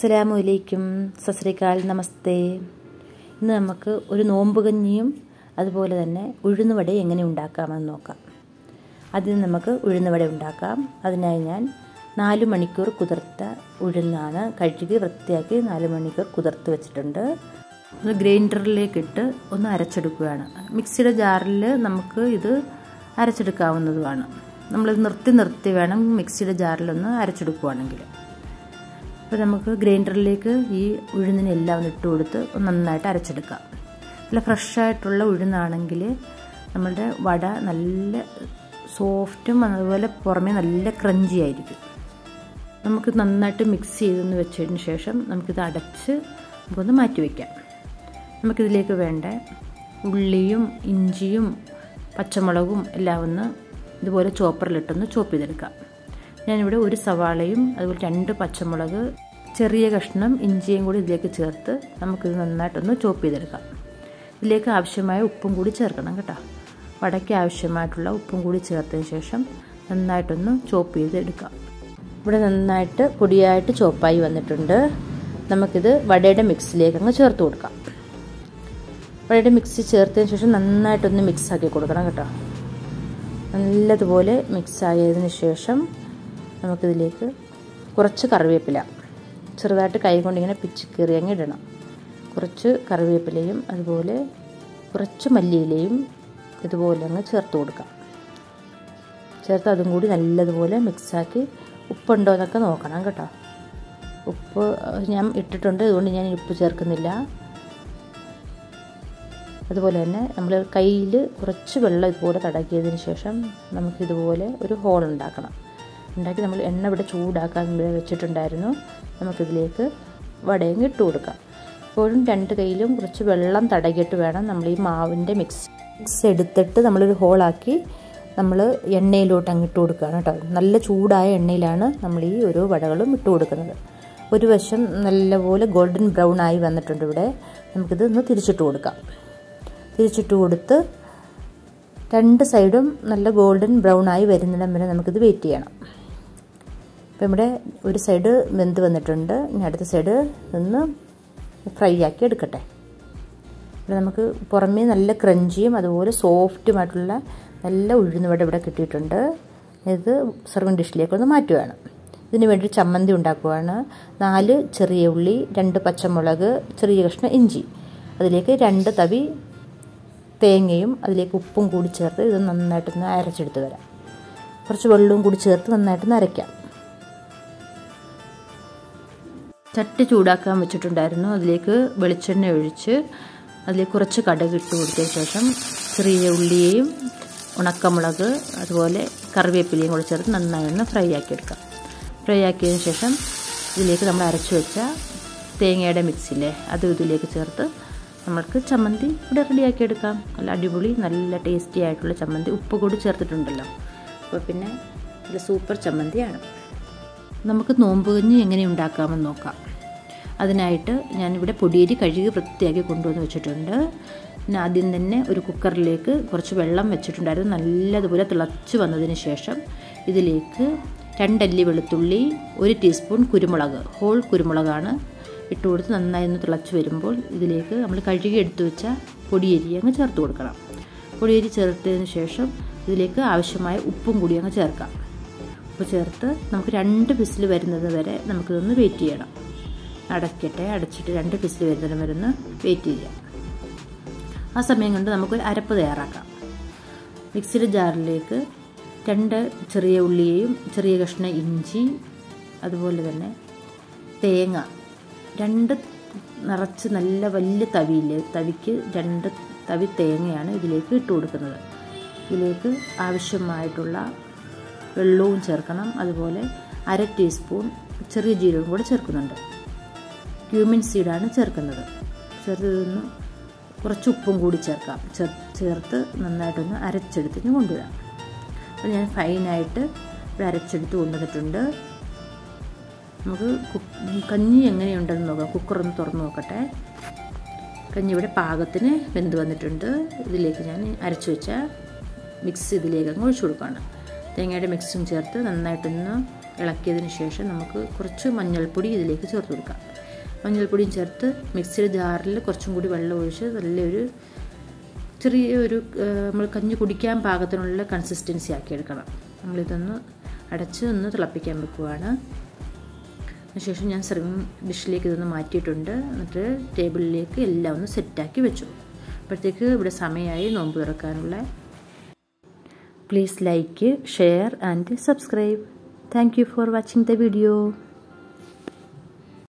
അസ്സലാമു അലൈക്കും സസ്രിക്കാൽ നമസ്തേ ഇന്ന് നമുക്ക് ഒരു നോമ്പ് കഞ്ഞിയും അതുപോലെ തന്നെ ഉഴുന്നുവട എങ്ങനെ ഉണ്ടാക്കാമെന്ന് നോക്കാം അതിന് നമുക്ക് ഉഴുന്നുവട ഉണ്ടാക്കാം അതിനായി ഞാൻ നാല് മണിക്കൂർ കുതിർത്ത ഉഴുന്നാണ് കഴുകി വൃത്തിയാക്കി നാല് മണിക്കൂർ കുതിർത്ത് വെച്ചിട്ടുണ്ട് അത് ഗ്രൈൻഡറിലേക്ക് ഇട്ട് ഒന്ന് അരച്ചെടുക്കുകയാണ് മിക്സിയുടെ ജാറിൽ നമുക്ക് ഇത് അരച്ചെടുക്കാവുന്നതുമാണ് നമ്മളിത് നിർത്തി നിർത്തി വേണം മിക്സിയുടെ ജാറിലൊന്ന് അരച്ചെടുക്കുകയാണെങ്കിൽ അപ്പോൾ നമുക്ക് ഗ്രൈൻഡറിലേക്ക് ഈ ഉഴുന്നിനെല്ലാം ഒന്ന് ഇട്ട് കൊടുത്ത് നന്നായിട്ട് അരച്ചെടുക്കാം നല്ല ഫ്രഷായിട്ടുള്ള ഉഴുന്നാണെങ്കിൽ നമ്മളുടെ വട നല്ല സോഫ്റ്റും അതുപോലെ പുറമേ നല്ല ക്രഞ്ചി ആയിരിക്കും നമുക്ക് നന്നായിട്ട് മിക്സ് ചെയ്തൊന്ന് വെച്ചതിന് ശേഷം നമുക്കിത് അടച്ച് നമുക്കൊന്ന് മാറ്റി വയ്ക്കാം നമുക്കിതിലേക്ക് വേണ്ട ഉള്ളിയും ഇഞ്ചിയും പച്ചമുളകും എല്ലാം ഒന്ന് ഇതുപോലെ ചോപ്പറിലിട്ടൊന്ന് ചോപ്പ് ചെയ്തെടുക്കാം ഞാനിവിടെ ഒരു സവാളയും അതുപോലെ രണ്ട് പച്ചമുളക് ചെറിയ കഷ്ണം ഇഞ്ചിയും കൂടി ഇതിലേക്ക് ചേർത്ത് നമുക്കിത് നന്നായിട്ടൊന്ന് ചോപ്പ് ചെയ്തെടുക്കാം ഇതിലേക്ക് ആവശ്യമായ ഉപ്പും കൂടി ചേർക്കണം കേട്ടോ വടയ്ക്ക് ആവശ്യമായിട്ടുള്ള ഉപ്പും കൂടി ചേർത്തതിന് ശേഷം നന്നായിട്ടൊന്ന് ചോപ്പ് ചെയ്തെടുക്കാം ഇവിടെ നന്നായിട്ട് പൊടിയായിട്ട് ചോപ്പായി വന്നിട്ടുണ്ട് നമുക്കിത് വടയുടെ മിക്സിലേക്ക് അങ്ങ് ചേർത്ത് കൊടുക്കാം വടയുടെ മിക്സി ചേർത്തതിന് ശേഷം നന്നായിട്ടൊന്ന് മിക്സ് ആക്കി കൊടുക്കണം കേട്ടോ നല്ലതുപോലെ മിക്സ് ആയതിനു ശേഷം നമുക്കിതിലേക്ക് കുറച്ച് കറിവേപ്പില ചെറുതായിട്ട് കൈ കൊണ്ടിങ്ങനെ പിച്ച് കീറി അങ്ങ് ഇടണം കുറച്ച് കറിവേപ്പിലയും അതുപോലെ കുറച്ച് മല്ലിയിലയും ഇതുപോലെ അങ്ങ് ചേർത്ത് കൊടുക്കാം ചേർത്ത് അതും കൂടി നല്ലതുപോലെ മിക്സാക്കി ഉപ്പുണ്ടോ എന്നൊക്കെ നോക്കണം കേട്ടോ ഉപ്പ് ഞാൻ ഇട്ടിട്ടുണ്ട് അതുകൊണ്ട് ഞാൻ ഉപ്പ് ചേർക്കുന്നില്ല അതുപോലെ തന്നെ നമ്മൾ കയ്യിൽ കുറച്ച് വെള്ളം ഇതുപോലെ തടക്കിയതിന് ശേഷം നമുക്കിതുപോലെ ഒരു ഹോൾ ഉണ്ടാക്കണം ഉണ്ടാക്കി നമ്മൾ എണ്ണ ഇവിടെ ചൂടാക്കാൻ വെച്ചിട്ടുണ്ടായിരുന്നു നമുക്കിതിലേക്ക് വടയും ഇട്ട് കൊടുക്കാം എപ്പോഴും രണ്ട് കയ്യിലും കുറച്ച് വെള്ളം തടകിയിട്ട് വേണം നമ്മൾ ഈ മാവിൻ്റെ മിക്സ് മിക്സ് എടുത്തിട്ട് നമ്മളൊരു ഹോളാക്കി നമ്മൾ എണ്ണയിലോട്ട് അങ്ങ് ഇട്ട് കൊടുക്കുകയാണ് കേട്ടോ നല്ല ചൂടായ എണ്ണയിലാണ് നമ്മൾ ഈ ഓരോ വടകളും ഇട്ട് കൊടുക്കുന്നത് ഒരു വശം നല്ലപോലെ ഗോൾഡൻ ബ്രൗൺ ആയി വന്നിട്ടുണ്ട് ഇവിടെ നമുക്കിത് ഒന്ന് തിരിച്ചിട്ട് കൊടുക്കാം തിരിച്ചിട്ട് കൊടുത്ത് രണ്ട് സൈഡും നല്ല ഗോൾഡൻ ബ്രൗൺ ആയി വരുന്നിടം വരെ നമുക്കിത് വെയിറ്റ് ചെയ്യണം ഇപ്പം ഇവിടെ ഒരു സൈഡ് വെന്ത് വന്നിട്ടുണ്ട് ഇനി അടുത്ത സൈഡ് ഒന്ന് ഫ്രൈ ആക്കി എടുക്കട്ടെ ഇവിടെ നമുക്ക് പുറമേ നല്ല ക്രഞ്ചിയും അതുപോലെ സോഫ്റ്റുമായിട്ടുള്ള നല്ല ഉഴുന്നുവട ഇവിടെ കിട്ടിയിട്ടുണ്ട് ഇത് സർവിങ് ഡിഷിലേക്ക് ഒന്ന് മാറ്റുകയാണ് ഇതിന് വേണ്ടി ചമ്മന്തി ഉണ്ടാക്കുകയാണ് നാല് ചെറിയ ഉള്ളി രണ്ട് പച്ചമുളക് ചെറിയ കഷ്ണം ഇഞ്ചി അതിലേക്ക് രണ്ട് തവി തേങ്ങയും അതിലേക്ക് ഉപ്പും കൂടി ചേർത്ത് ഇത് നന്നായിട്ടൊന്ന് അരച്ചെടുത്ത് വരാം കുറച്ച് വെള്ളവും കൂടി ചേർത്ത് നന്നായിട്ടൊന്ന് അരയ്ക്കാം ചട്ടി ചൂടാക്കാൻ വെച്ചിട്ടുണ്ടായിരുന്നു അതിലേക്ക് വെളിച്ചെണ്ണ ഒഴിച്ച് അതിലേക്ക് കുറച്ച് കടുക് ഇട്ട് കൊടുത്തതിന് ശേഷം ചെറിയ ഉള്ളിയെയും ഉണക്കമുളക് അതുപോലെ കറിവേപ്പിലയും കൂടി ചേർത്ത് നന്നായി ഒന്ന് ഫ്രൈ ആക്കിയെടുക്കാം ഫ്രൈ ആക്കിയതിന് ശേഷം ഇതിലേക്ക് നമ്മൾ അരച്ചു വെച്ച തേങ്ങയുടെ മിക്സിലെ അതും ഇതിലേക്ക് ചേർത്ത് നമ്മൾക്ക് ചമ്മന്തി ഇവിടെ റെഡിയാക്കി എടുക്കാം നല്ല അടിപൊളി നല്ല ടേസ്റ്റി ആയിട്ടുള്ള ചമ്മന്തി ഉപ്പ് കൂടി ചേർത്തിട്ടുണ്ടല്ലോ അപ്പോൾ പിന്നെ നല്ല സൂപ്പർ ചമ്മന്തിയാണ് നമുക്ക് നോമ്പ് കഞ്ഞി എങ്ങനെ ഉണ്ടാക്കാമെന്ന് നോക്കാം അതിനായിട്ട് ഞാനിവിടെ പൊടിയരി കഴുകി വൃത്തിയാക്കി കൊണ്ടുവന്ന് വെച്ചിട്ടുണ്ട് പിന്നെ ആദ്യം തന്നെ ഒരു കുക്കറിലേക്ക് കുറച്ച് വെള്ളം വെച്ചിട്ടുണ്ടായിരുന്നു നല്ലതുപോലെ തിളച്ച് വന്നതിന് ശേഷം ഇതിലേക്ക് രണ്ടല്ലി വെളുത്തുള്ളി ഒരു ടീസ്പൂൺ കുരുമുളക് ഹോൾ കുരുമുളകാണ് ഇട്ട് കൊടുത്ത് നന്നായി ഒന്ന് തിളച്ച് വരുമ്പോൾ ഇതിലേക്ക് നമ്മൾ കഴുകി എടുത്തു വെച്ച പൊടിയരി അങ്ങ് ചേർത്ത് കൊടുക്കണം പൊടിയരി ചേർത്തതിന് ശേഷം ഇതിലേക്ക് ആവശ്യമായ ഉപ്പും കൂടി അങ്ങ് ചേർക്കാം ഉപ്പ് ചേർത്ത് നമുക്ക് രണ്ട് പിസിൽ വരുന്നത് വരെ നമുക്കിതൊന്ന് വെയിറ്റ് ചെയ്യണം അടയ്ക്കട്ടെ അടച്ചിട്ട് രണ്ട് പിസിൽ വരുന്നത് വരെ ഒന്ന് വെയിറ്റ് ചെയ്യാം ആ സമയം കൊണ്ട് നമുക്കൊരു അരപ്പ് തയ്യാറാക്കാം മിക്സിയുടെ ജാറിലേക്ക് രണ്ട് ചെറിയ ഉള്ളിയെയും ചെറിയ കഷ്ണം ഇഞ്ചി അതുപോലെ തന്നെ തേങ്ങ രണ്ട് നിറച്ച് നല്ല വലിയ തവിയില്ലേ തവിക്ക് രണ്ട് തവി തേങ്ങയാണ് ഇതിലേക്ക് ഇട്ട് കൊടുക്കുന്നത് ഇതിലേക്ക് ആവശ്യമായിട്ടുള്ള വെള്ളവും ചേർക്കണം അതുപോലെ അര ടീസ്പൂൺ ചെറിയ ജീരകം കൂടെ ചേർക്കുന്നുണ്ട് ക്യൂമിൻ സീഡാണ് ചേർക്കുന്നത് ചേർത്ത് ഇതൊന്ന് കുറച്ച് ഉപ്പും കൂടി ചേർക്കാം ചേർത്ത് നന്നായിട്ടൊന്ന് അരച്ചെടുത്തിന് കൊണ്ടുവരാം അപ്പോൾ ഞാൻ ഫൈനായിട്ട് ഇവിടെ അരച്ചെടുത്ത് കൊണ്ടുവന്നിട്ടുണ്ട് നമുക്ക് കഞ്ഞി എങ്ങനെയുണ്ടെന്ന് നോക്കാം കുക്കറൊന്ന് തുറന്ന് നോക്കട്ടെ കഞ്ഞി ഇവിടെ പാകത്തിന് വെന്ത് വന്നിട്ടുണ്ട് ഇതിലേക്ക് ഞാൻ അരച്ചു വെച്ച മിക്സ് ഇതിലേക്ക് അങ്ങ് ഒഴിച്ചു കൊടുക്കുകയാണ് തേങ്ങയുടെ മിക്സും ചേർത്ത് നന്നായിട്ടൊന്ന് ഇളക്കിയതിന് ശേഷം നമുക്ക് കുറച്ച് മഞ്ഞൾപ്പൊടി ഇതിലേക്ക് ചേർത്ത് കൊടുക്കാം മഞ്ഞൾപ്പൊടിയും ചേർത്ത് മിക്സിയുടെ ജാറിൽ കുറച്ചും കൂടി വെള്ളം ഒഴിച്ച് നല്ലൊരു ചെറിയ ഒരു നമ്മൾ കഞ്ഞി കുടിക്കാൻ പാകത്തിനുള്ള കൺസിസ്റ്റൻസി ആക്കി എടുക്കണം നമ്മളിതൊന്ന് അടച്ച് ഒന്ന് തിളപ്പിക്കാൻ വെക്കുവാണ് അതിനുശേഷം ഞാൻ സെർവിങ് ഡിഷിലേക്ക് ഇതൊന്ന് മാറ്റിയിട്ടുണ്ട് എന്നിട്ട് ടേബിളിലേക്ക് എല്ലാം ഒന്ന് സെറ്റാക്കി വെച്ചു അപ്പോഴത്തേക്ക് ഇവിടെ സമയമായി നോമ്പ് തുറക്കാനുള്ള please like share and subscribe thank you for watching the video